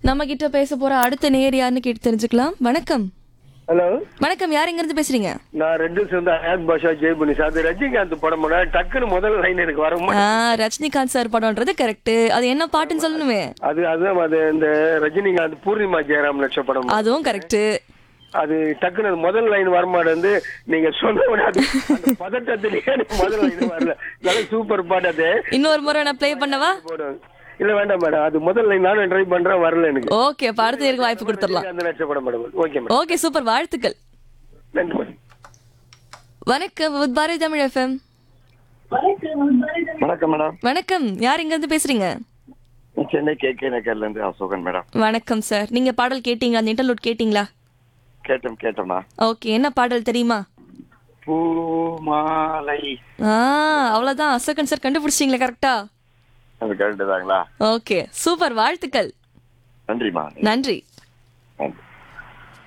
நம்ம கிட்ட பேச போற அடுத்த நேர் யாருன்னு கேட்டு தெரிஞ்சுக்கலாம் வணக்கம் ஹலோ வணக்கம் யார் எங்க இருந்து பேசுறீங்க நான் ரெண்டு சேர்ந்து அயாத் பாஷா ஜெய்புனி சார் அது ரஜினிகாந்த் படம் டக்குன்னு முதல் லைன் எனக்கு வர ஆ, ரஜினிகாந்த் சார் படம்ன்றது கரெக்ட் அது என்ன பாட்டுன்னு சொல்லணுமே அது அதுதான் அது இந்த ரஜினிகாந்த் பூர்ணிமா ஜெயராம் நட்ச படம் அதுவும் கரெக்ட் அது டக்குன்னு அது முதல் லைன் வரமாட்டேன் வந்து நீங்க சொன்ன உடனே அது அந்த பதட்டத்திலேயே எனக்கு முதல் லைன் வரல நல்ல சூப்பர் பாட்டு அது இன்னொரு முறை நான் ப்ளே பண்ணவா போடும் இல்ல வேண்டாம் மேடம் அது முதல் லைன் நானும் ட்ரை பண்றேன் வரல எனக்கு ஓகே அப்ப அடுத்த நேருக்கு வாய்ப்பு கொடுத்துடலாம் அந்த நட்ச படம் madam okay madam okay super வாழ்த்துக்கள் நன்றி மேடம் வணக்கம் வித் பாரதி தமிழ் எஃப்எம் வணக்கம் மேடம் வணக்கம் யார் இங்க இருந்து பேசுறீங்க சென்னை கே கே நகர்ல இருந்து அசோகன் மேடம் வணக்கம் சார் நீங்க பாடல் கேட்டீங்களா அந்த இன்டர்லூட் கேட்டீங்களா கேட்டோம் கேட்டோம்னா ஓகே என்ன பாடல் தெரியுமா பூமாலை ஆ அவ்வளவுதான் அசோகன் சார் கண்டுபிடிச்சிங்களா கரெக்டா அது கேட்டுதாங்களா ஓகே சூப்பர் வாழ்த்துக்கள் நன்றிமா நன்றி